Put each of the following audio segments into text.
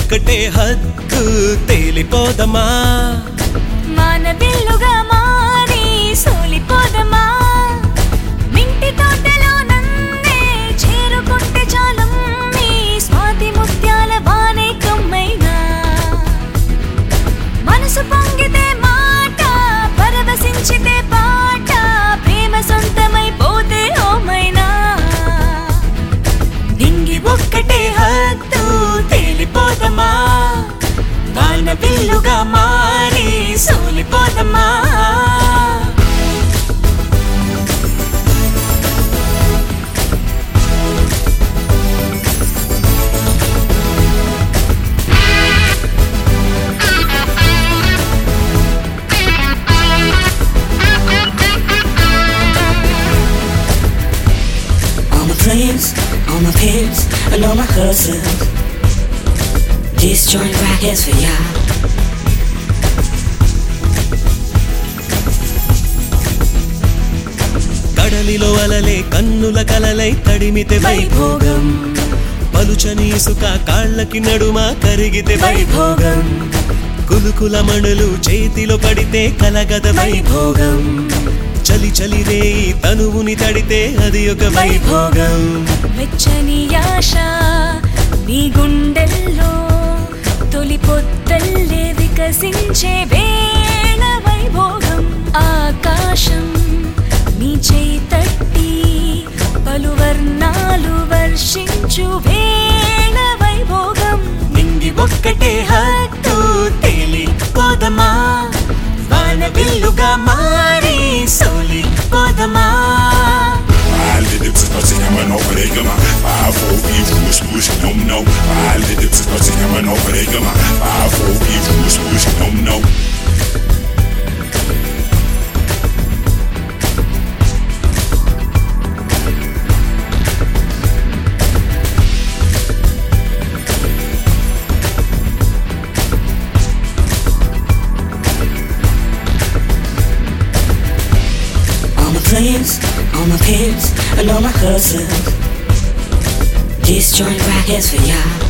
ఒక్కటే హద్దు తేలిపోదమా మానవిల్లుగా మారి సోలిపోదమా మింటి తోటలో నన్నే చేరుకుంటే చాలం మీ స్వాతి ముత్యాల బానే కమ్మైనా మనసు పొంగితే మాట పరవశించితే పాట ప్రేమ సొంతమైపోతే ఓమైనా నింగి ఒక్కటే హద్దు తేలిపోదమా వాన బిల్లుగా మారి సోలిపోదమా All my friends, all my peers, and all my cousins. This joint right here's for y'all. కడలిలో అలలే కన్నుల కలలై తడిమితే వైభోగం పలుచని ఇసుక కాళ్ళకి నడుమ కరిగితే వైభోగం కులుకుల మణులు చేతిలో పడితే కలగద వైభోగం చలి చలి రేయి తనువుని తడితే అది ఒక వైభోగం వెచ్చని ఆశ నీ గుండెల్లో తొలి పొత్తల్లే వికసించే వేళ వైభోగం ఆకాశం నీ చేయి తట్టి పలు వర్ణాలు వర్షించు వేళ వైభోగం నింగి ఒక్కటే హద్దు తేలిపోదమా వాన బిల్లుగా మారి సోలిపోదమా Alle lips ist plötzlich einmal noch Regema. Bravo, wie Fuß, Fuß, Nom, No. Alle lips ist plötzlich einmal noch Regema. Bravo, wie Fuß, Fuß, Nom, No. All my friends, all my peers, and all my cousins. This joint right here's for y'all.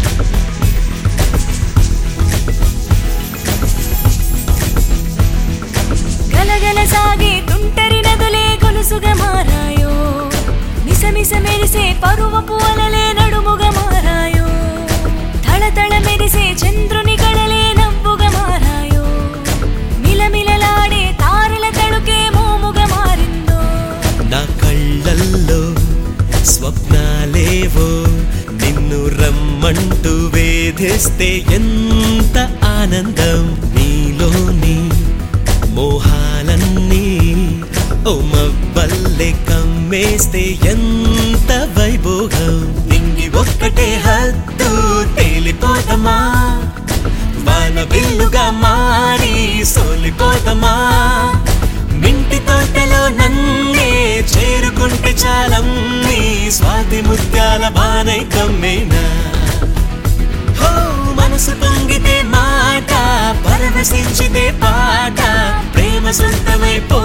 గలగల సాగే తుంటరి నదులే గొలుసుగా మారాయో మిసమిస మెరిసే పరువపు అలలే నడుముగా మారాయో తళతళ మెరిసే చంద్రుని కళలే నవ్వుగా మారాయో మిలమిలలాడే తారల తడుకే మోముగా మారిందో నా కళ్ళల్లో స్వప్నాలేవో నిన్ను రమ్మంటూ వేధిస్తే ఎంత ఆనందం నీలోని మోహాలన్నీ ఓ మబ్బల్లే కమ్మేస్తే ఎంత వైభోగం నింగి ఒక్కటే హద్దు తేలిపోదమా వాన బిల్లుగా మారి సోలిపోదమా మింటి తోటలో నన్నే చేరుకుంటే చాలం నీ స్వాతి ముత్యాల బానై కమ్మేనా హో మనసు పొంగితే మాట పరవశించితే పాట ప్రేమ సొంతమైపో